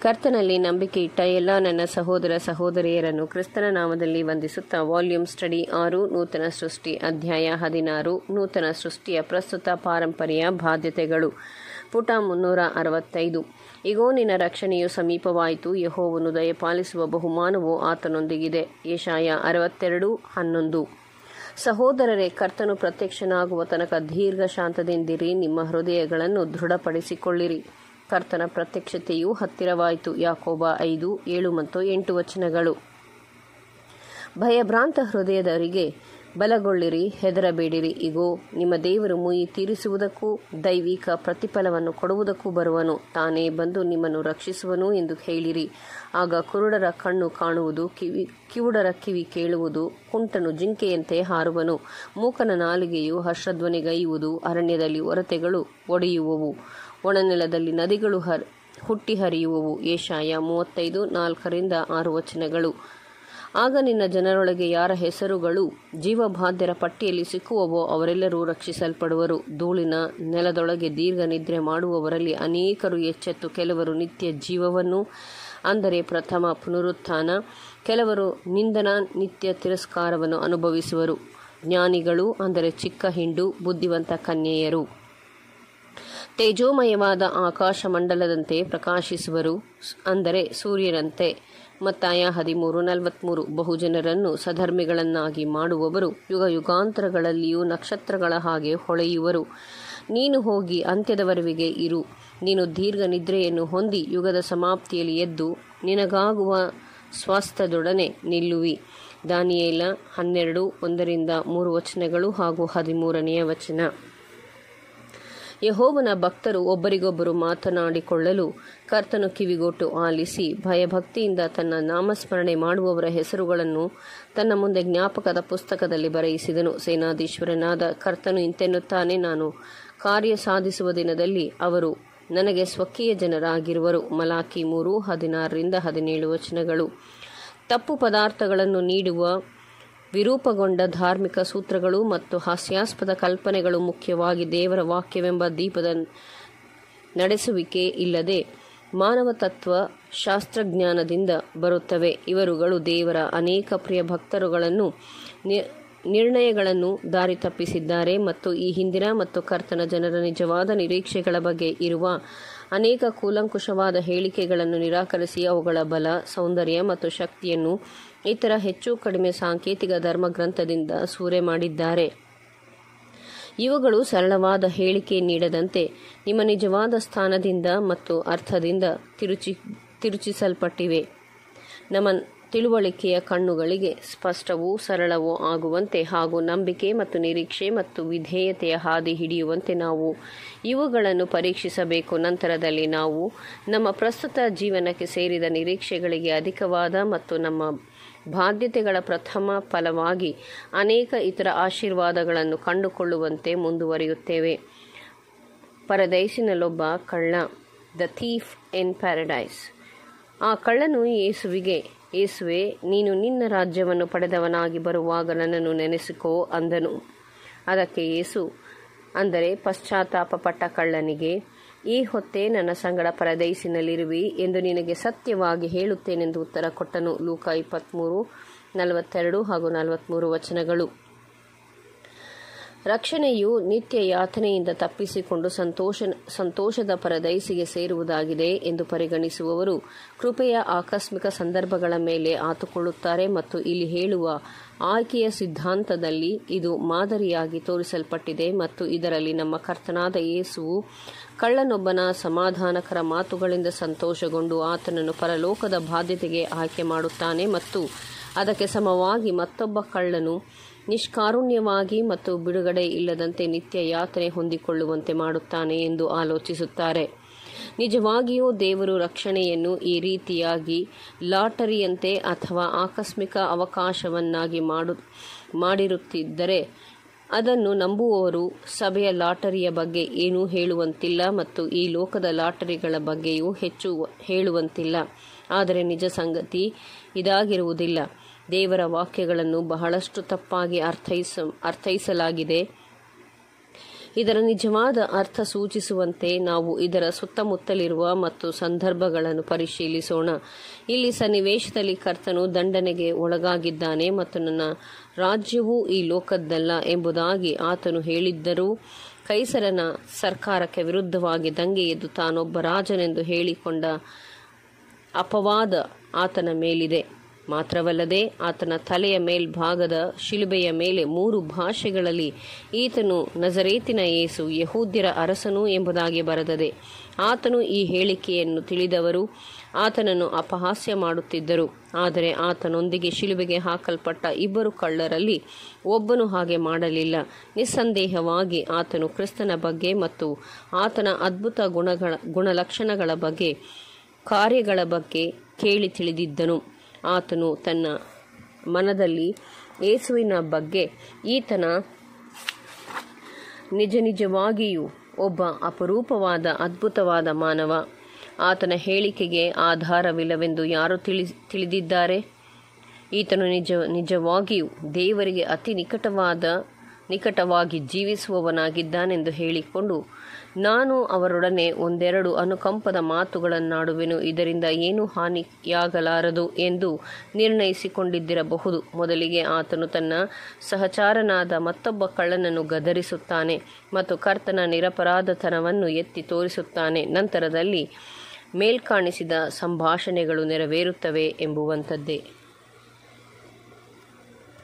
ಕರ್ತನಲ್ಲಿ ನಂಬಿಕೆ ಇಟ್ಟ ಎಲ್ಲ ನನ್ನ ಸಹೋದರ ಸಹೋದರಿಯರನ್ನು ಕ್ರಿಸ್ತನ ನಾಮದಲ್ಲಿ ವಂದಿಸುತ್ತಾ ವಾಲ್ಯೂಮ್ ಸ್ಟಡಿ ಆರು ನೂತನ ಸೃಷ್ಟಿ ಅಧ್ಯಾಯ ಹದಿನಾರು ನೂತನ ಸೃಷ್ಟಿಯ ಪ್ರಸ್ತುತ ಪಾರಂಪರ್ಯ ಬಾಧ್ಯತೆಗಳು ಪುಟ ಮುನ್ನೂರ ಅರವತ್ತೈದು ಇಗೋ ನಿನ್ನ ರಕ್ಷಣೆಯು ಸಮೀಪವಾಯಿತು ಯಹೋವನು ದಯಪಾಲಿಸುವ ಬಹುಮಾನವು ಆತನೊಂದಿಗಿದೆ ಯಶಾಯ ಅರವತ್ತೆರಡು ಹನ್ನೊಂದು ಸಹೋದರರೇ ಕರ್ತನು ಪ್ರತ್ಯಕ್ಷನಾಗುವ ತನಕ ದೀರ್ಘ ಶಾಂತದಿಂದಿರಿ ನಿಮ್ಮ ಹೃದಯಗಳನ್ನು ದೃಢಪಡಿಸಿಕೊಳ್ಳಿರಿ ಕರ್ತನ ಪ್ರತ್ಯಕ್ಷತೆಯು ಹತ್ತಿರವಾಯಿತು ಯಾಕೋಬ ಐದು ಏಳು ಮತ್ತು ಎಂಟು ವಚನಗಳು ಭಯಭ್ರಾಂತ ಹೃದಯದವರಿಗೆ ಬಲಗೊಳ್ಳಿರಿ ಹೆದರಬೇಡಿರಿ ಇಗೋ ನಿಮ್ಮ ದೇವರು ಮುಯಿ ತೀರಿಸುವುದಕ್ಕೂ ದೈವಿಕ ಪ್ರತಿಫಲವನ್ನು ಕೊಡುವುದಕ್ಕೂ ಬರುವನು ತಾನೇ ಬಂದು ನಿಮ್ಮನ್ನು ರಕ್ಷಿಸುವನು ಎಂದು ಹೇಳಿರಿ ಆಗ ಕುರುಡರ ಕಣ್ಣು ಕಾಣುವುದು ಕಿವಿ ಕಿವುಡರ ಕಿವಿ ಕೇಳುವುದು ಕುಂಟನು ಜಿಂಕೆಯಂತೆ ಹಾರುವನು ಮೂಕನ ನಾಲಿಗೆಯು ಹರ್ಷಧ್ವನಿಗೈಯುವುದು ಅರಣ್ಯದಲ್ಲಿ ಒರತೆಗಳು ಒಡೆಯುವವು ಒಣನೆಲದಲ್ಲಿ ನದಿಗಳು ಹರ್ ಹುಟ್ಟಿ ಹರಿಯುವವು ಏಷಾಯ ಮೂವತ್ತೈದು ನಾಲ್ಕರಿಂದ ಆರು ವಚನಗಳು ಆಗ ನಿನ್ನ ಜನರೊಳಗೆ ಯಾರ ಹೆಸರುಗಳು ಜೀವಬಾಧ್ಯರ ಪಟ್ಟಿಯಲ್ಲಿ ಸಿಕ್ಕುವವೋ ಅವರೆಲ್ಲರೂ ರಕ್ಷಿಸಲ್ಪಡುವರು ಧೂಳಿನ ನೆಲದೊಳಗೆ ದೀರ್ಘ ನಿದ್ರೆ ಮಾಡುವವರಲ್ಲಿ ಅನೇಕರು ಎಚ್ಚೆತ್ತು ಕೆಲವರು ನಿತ್ಯ ಜೀವವನ್ನು ಅಂದರೆ ಪ್ರಥಮ ಪುನರುತ್ಥಾನ ಕೆಲವರು ನಿಂದನ ನಿತ್ಯ ತಿರಸ್ಕಾರವನ್ನು ಅನುಭವಿಸುವರು ಜ್ಞಾನಿಗಳು ಅಂದರೆ ಚಿಕ್ಕ ಹಿಂಡು ಬುದ್ಧಿವಂತ ಕನ್ಯೆಯರು ತೇಜೋಮಯವಾದ ಆಕಾಶ ಮಂಡಲದಂತೆ ಪ್ರಕಾಶಿಸುವರು ಅಂದರೆ ಸೂರ್ಯನಂತೆ ಮತ್ತಾಯ ಹದಿಮೂರು ನಲವತ್ಮೂರು ಬಹುಜನರನ್ನು ಸಧರ್ಮಿಗಳನ್ನಾಗಿ ಮಾಡುವವರು ಯುಗ ಯುಗಾಂತರಗಳಲ್ಲಿಯೂ ನಕ್ಷತ್ರಗಳ ಹಾಗೆ ಹೊಳೆಯುವರು ನೀನು ಹೋಗಿ ಅಂತ್ಯದವರೆವಿಗೆ ಇರು ನೀನು ದೀರ್ಘ ನಿದ್ರೆಯನ್ನು ಹೊಂದಿ ಯುಗದ ಸಮಾಪ್ತಿಯಲ್ಲಿ ಎದ್ದು ನಿನಗಾಗುವ ಸ್ವಾಸ್ಥ್ಯದೊಡನೆ ನಿಲ್ಲುವಿ ದಾನಿಯೇಲ ಹನ್ನೆರಡು ಒಂದರಿಂದ ಮೂರು ವಚನಗಳು ಹಾಗೂ ಹದಿಮೂರನೆಯ ವಚನ ಯಹೋವನ ಭಕ್ತರು ಒಬ್ಬರಿಗೊಬ್ಬರು ಮಾತನಾಡಿಕೊಳ್ಳಲು ಕರ್ತನು ಕಿವಿಗೊಟ್ಟು ಆಲಿಸಿ ಭಯಭಕ್ತಿಯಿಂದ ತನ್ನ ನಾಮಸ್ಮರಣೆ ಮಾಡುವವರ ಹೆಸರುಗಳನ್ನು ತನ್ನ ಮುಂದೆ ಜ್ಞಾಪಕದ ಪುಸ್ತಕದಲ್ಲಿ ಬರೆಯಿಸಿದನು ಸೇನಾಧೀಶ್ವರನಾದ ಕರ್ತನು ಇಂತೆನ್ನುತ್ತಾನೆ ನಾನು ಕಾರ್ಯ ಸಾಧಿಸುವ ದಿನದಲ್ಲಿ ಅವರು ನನಗೆ ಸ್ವಕೀಯ ಜನರಾಗಿರುವರು ಮಲಾಕಿ ಮೂರು ಹದಿನಾರರಿಂದ ಹದಿನೇಳು ವಚನಗಳು ತಪ್ಪು ಪದಾರ್ಥಗಳನ್ನು ನೀಡುವ ವಿರೂಪಗೊಂಡ ಧಾರ್ಮಿಕ ಸೂತ್ರಗಳು ಮತ್ತು ಹಾಸ್ಯಾಸ್ಪದ ಕಲ್ಪನೆಗಳು ಮುಖ್ಯವಾಗಿ ದೇವರ ವಾಕ್ಯವೆಂಬ ದೀಪದ ನಡೆಸುವಿಕೆ ಇಲ್ಲದೆ ಮಾನವ ತತ್ವ ಶಾಸ್ತ್ರಜ್ಞಾನದಿಂದ ಬರುತ್ತವೆ ಇವರುಗಳು ದೇವರ ಅನೇಕ ಪ್ರಿಯ ಭಕ್ತರುಗಳನ್ನು ನಿರ್ಣಯಗಳನ್ನು ದಾರಿ ತಪ್ಪಿಸಿದ್ದಾರೆ ಮತ್ತು ಈ ಹಿಂದಿನ ಮತ್ತು ಕರ್ತನ ಜನರ ನಿಜವಾದ ನಿರೀಕ್ಷೆಗಳ ಬಗ್ಗೆ ಇರುವ ಅನೇಕ ಕೂಲಂಕುಷವಾದ ಹೇಳಿಕೆಗಳನ್ನು ನಿರಾಕರಿಸಿ ಅವುಗಳ ಬಲ ಸೌಂದರ್ಯ ಮತ್ತು ಶಕ್ತಿಯನ್ನು ಇತರ ಹೆಚ್ಚು ಕಡಿಮೆ ಸಾಂಕೇತಿಕ ಧರ್ಮಗ್ರಂಥದಿಂದ ಸೂರೆ ಮಾಡಿದ್ದಾರೆ ಇವುಗಳು ಸರಳವಾದ ಹೇಳಿಕೆ ನೀಡದಂತೆ ನಿಮ್ಮ ನಿಜವಾದ ಸ್ಥಾನದಿಂದ ಮತ್ತು ಅರ್ಥದಿಂದ ತಿರುಚಿ ತಿರುಚಿಸಲ್ಪಟ್ಟಿವೆ ನಮ್ಮ ತಿಳುವಳಿಕೆಯ ಕಣ್ಣುಗಳಿಗೆ ಸ್ಪಷ್ಟವೂ ಸರಳವೂ ಆಗುವಂತೆ ಹಾಗೂ ನಂಬಿಕೆ ಮತ್ತು ನಿರೀಕ್ಷೆ ಮತ್ತು ವಿಧೇಯತೆಯ ಹಾದಿ ಹಿಡಿಯುವಂತೆ ನಾವು ಇವುಗಳನ್ನು ಪರೀಕ್ಷಿಸಬೇಕು ನಂತರದಲ್ಲಿ ನಾವು ನಮ್ಮ ಪ್ರಸ್ತುತ ಜೀವನಕ್ಕೆ ಸೇರಿದ ನಿರೀಕ್ಷೆಗಳಿಗೆ ಅಧಿಕವಾದ ಮತ್ತು ನಮ್ಮ ಬಾಧ್ಯತೆಗಳ ಪ್ರಥಮ ಫಲವಾಗಿ ಅನೇಕ ಇತರ ಆಶೀರ್ವಾದಗಳನ್ನು ಕಂಡುಕೊಳ್ಳುವಂತೆ ಮುಂದುವರಿಯುತ್ತೇವೆ ಪರದೈಸಿನಲ್ಲೊಬ್ಬ ಕಳ್ಳ ದ ಥೀಫ್ ಇನ್ ಪ್ಯಾರಡೈಸ್ ಆ ಕಳ್ಳನು ಯೇಸುವಿಗೆ ಯೇಸುವೆ ನೀನು ನಿನ್ನ ರಾಜ್ಯವನ್ನು ಪಡೆದವನಾಗಿ ಬರುವಾಗ ನನ್ನನ್ನು ನೆನೆಸಿಕೋ ಅಂದನು ಅದಕ್ಕೆ ಯೇಸು ಅಂದರೆ ಪಶ್ಚಾತ್ತಾಪಪಟ್ಟ ಕಳ್ಳನಿಗೆ ಈ ಹೊತ್ತೇ ನನ್ನ ಸಂಗಡ ಪರದೈಸಿನಲ್ಲಿರುವಿ ಎಂದು ನಿನಗೆ ಸತ್ಯವಾಗಿ ಹೇಳುತ್ತೇನೆಂದು ಉತ್ತರ ಕೊಟ್ಟನು ಲೂಕ ಇಪ್ಪತ್ತ್ಮೂರು ನಲವತ್ತೆರಡು ಹಾಗೂ ನಲವತ್ತ್ಮೂರು ವಚನಗಳು ರಕ್ಷಣೆಯು ನಿತ್ಯ ಯಾತನೆಯಿಂದ ತಪ್ಪಿಸಿಕೊಂಡು ಸಂತೋಷ ಸಂತೋಷದ ಪರದೈಸಿಗೆ ಸೇರುವುದಾಗಿದೆ ಎಂದು ಪರಿಗಣಿಸುವವರು ಕೃಪೆಯ ಆಕಸ್ಮಿಕ ಸಂದರ್ಭಗಳ ಮೇಲೆ ಆತುಕೊಳ್ಳುತ್ತಾರೆ ಮತ್ತು ಇಲ್ಲಿ ಹೇಳುವ ಆಯ್ಕೆಯ ಸಿದ್ಧಾಂತದಲ್ಲಿ ಇದು ಮಾದರಿಯಾಗಿ ತೋರಿಸಲ್ಪಟ್ಟಿದೆ ಮತ್ತು ಇದರಲ್ಲಿ ನಮ್ಮ ಕರ್ತನಾದ ಯೇಸುವು ಕಳ್ಳನೊಬ್ಬನ ಸಮಾಧಾನಕರ ಮಾತುಗಳಿಂದ ಸಂತೋಷಗೊಂಡು ಆತನನ್ನು ಪರಲೋಕದ ಬಾಧ್ಯತೆಗೆ ಆಯ್ಕೆ ಮಾಡುತ್ತಾನೆ ಮತ್ತು ಅದಕ್ಕೆ ಸಮವಾಗಿ ಮತ್ತೊಬ್ಬ ಕಳ್ಳನು ನಿಷ್ಕಾರುಣ್ಯವಾಗಿ ಮತ್ತು ಬಿಡುಗಡೆ ಇಲ್ಲದಂತೆ ನಿತ್ಯ ಯಾತನೆ ಹೊಂದಿಕೊಳ್ಳುವಂತೆ ಮಾಡುತ್ತಾನೆ ಎಂದು ಆಲೋಚಿಸುತ್ತಾರೆ ನಿಜವಾಗಿಯೂ ದೇವರು ರಕ್ಷಣೆಯನ್ನು ಈ ರೀತಿಯಾಗಿ ಲಾಟರಿಯಂತೆ ಅಥವಾ ಆಕಸ್ಮಿಕ ಅವಕಾಶವನ್ನಾಗಿ ಮಾಡು ಮಾಡಿರುತ್ತಿದ್ದರೆ ಅದನ್ನು ನಂಬುವವರು ಸಭೆಯ ಲಾಟರಿಯ ಬಗ್ಗೆ ಏನೂ ಹೇಳುವಂತಿಲ್ಲ ಮತ್ತು ಈ ಲೋಕದ ಲಾಟರಿಗಳ ಬಗ್ಗೆಯೂ ಹೆಚ್ಚು ಹೇಳುವಂತಿಲ್ಲ ಆದರೆ ನಿಜ ಸಂಗತಿ ಇದಾಗಿರುವುದಿಲ್ಲ ದೇವರ ವಾಕ್ಯಗಳನ್ನು ಬಹಳಷ್ಟು ತಪ್ಪಾಗಿ ಅರ್ಥೈಸ ಅರ್ಥೈಸಲಾಗಿದೆ ಇದರ ನಿಜವಾದ ಅರ್ಥ ಸೂಚಿಸುವಂತೆ ನಾವು ಇದರ ಸುತ್ತಮುತ್ತಲಿರುವ ಮತ್ತು ಸಂದರ್ಭಗಳನ್ನು ಪರಿಶೀಲಿಸೋಣ ಇಲ್ಲಿ ಸನ್ನಿವೇಶದಲ್ಲಿ ಕರ್ತನು ದಂಡನೆಗೆ ಒಳಗಾಗಿದ್ದಾನೆ ಮತ್ತು ನನ್ನ ರಾಜ್ಯವು ಈ ಲೋಕದ್ದಲ್ಲ ಎಂಬುದಾಗಿ ಆತನು ಹೇಳಿದ್ದರೂ ಕೈಸರನ ಸರ್ಕಾರಕ್ಕೆ ವಿರುದ್ಧವಾಗಿ ದಂಗೆ ಎದ್ದು ತಾನೊಬ್ಬ ರಾಜನೆಂದು ಹೇಳಿಕೊಂಡ ಅಪವಾದ ಆತನ ಮೇಲಿದೆ ಮಾತ್ರವಲ್ಲದೆ ಆತನ ತಲೆಯ ಮೇಲ್ಭಾಗದ ಶಿಲುಬೆಯ ಮೇಲೆ ಮೂರು ಭಾಷೆಗಳಲ್ಲಿ ಈತನು ನಜರೇತಿನ ಯೇಸು ಯಹೂದ್ಯರ ಅರಸನು ಎಂಬುದಾಗಿ ಬರೆದದೆ ಆತನು ಈ ಹೇಳಿಕೆಯನ್ನು ತಿಳಿದವರು ಆತನನ್ನು ಅಪಹಾಸ್ಯ ಮಾಡುತ್ತಿದ್ದರು ಆದರೆ ಆತನೊಂದಿಗೆ ಶಿಲುಬೆಗೆ ಹಾಕಲ್ಪಟ್ಟ ಇಬ್ಬರು ಕಳ್ಳರಲ್ಲಿ ಒಬ್ಬನು ಹಾಗೆ ಮಾಡಲಿಲ್ಲ ನಿಸ್ಸಂದೇಹವಾಗಿ ಆತನು ಕ್ರಿಸ್ತನ ಬಗ್ಗೆ ಮತ್ತು ಆತನ ಅದ್ಭುತ ಗುಣಗಳ ಗುಣಲಕ್ಷಣಗಳ ಬಗ್ಗೆ ಕಾರ್ಯಗಳ ಬಗ್ಗೆ ಕೇಳಿ ತಿಳಿದಿದ್ದನು ಆತನು ತನ್ನ ಮನದಲ್ಲಿ ಯೇಸುವಿನ ಬಗ್ಗೆ ಈತನ ನಿಜ ನಿಜವಾಗಿಯೂ ಒಬ್ಬ ಅಪರೂಪವಾದ ಅದ್ಭುತವಾದ ಮಾನವ ಆತನ ಹೇಳಿಕೆಗೆ ಆಧಾರವಿಲ್ಲವೆಂದು ಯಾರು ತಿಳಿ ತಿಳಿದಿದ್ದಾರೆ ಈತನು ನಿಜ ನಿಜವಾಗಿಯೂ ದೇವರಿಗೆ ಅತಿ ನಿಕಟವಾದ ನಿಕಟವಾಗಿ ಜೀವಿಸುವವನಾಗಿದ್ದಾನೆಂದು ಹೇಳಿಕೊಂಡು ನಾನು ಅವರೊಡನೆ ಒಂದೆರಡು ಅನುಕಂಪದ ಮಾತುಗಳನ್ನಾಡುವೆನು ಇದರಿಂದ ಏನೂ ಹಾನಿಯಾಗಲಾರದು ಎಂದು ನಿರ್ಣಯಿಸಿಕೊಂಡಿದ್ದಿರಬಹುದು ಮೊದಲಿಗೆ ಆತನು ತನ್ನ ಸಹಚಾರನಾದ ಮತ್ತೊಬ್ಬ ಕಳ್ಳನನ್ನು ಗದರಿಸುತ್ತಾನೆ ಮತ್ತು ಕರ್ತನ ನಿರಪರಾಧತನವನ್ನು ಎತ್ತಿ ತೋರಿಸುತ್ತಾನೆ ನಂತರದಲ್ಲಿ ಮೇಲ್ಕಾಣಿಸಿದ ಸಂಭಾಷಣೆಗಳು ನೆರವೇರುತ್ತವೆ ಎಂಬುವಂಥದ್ದೇ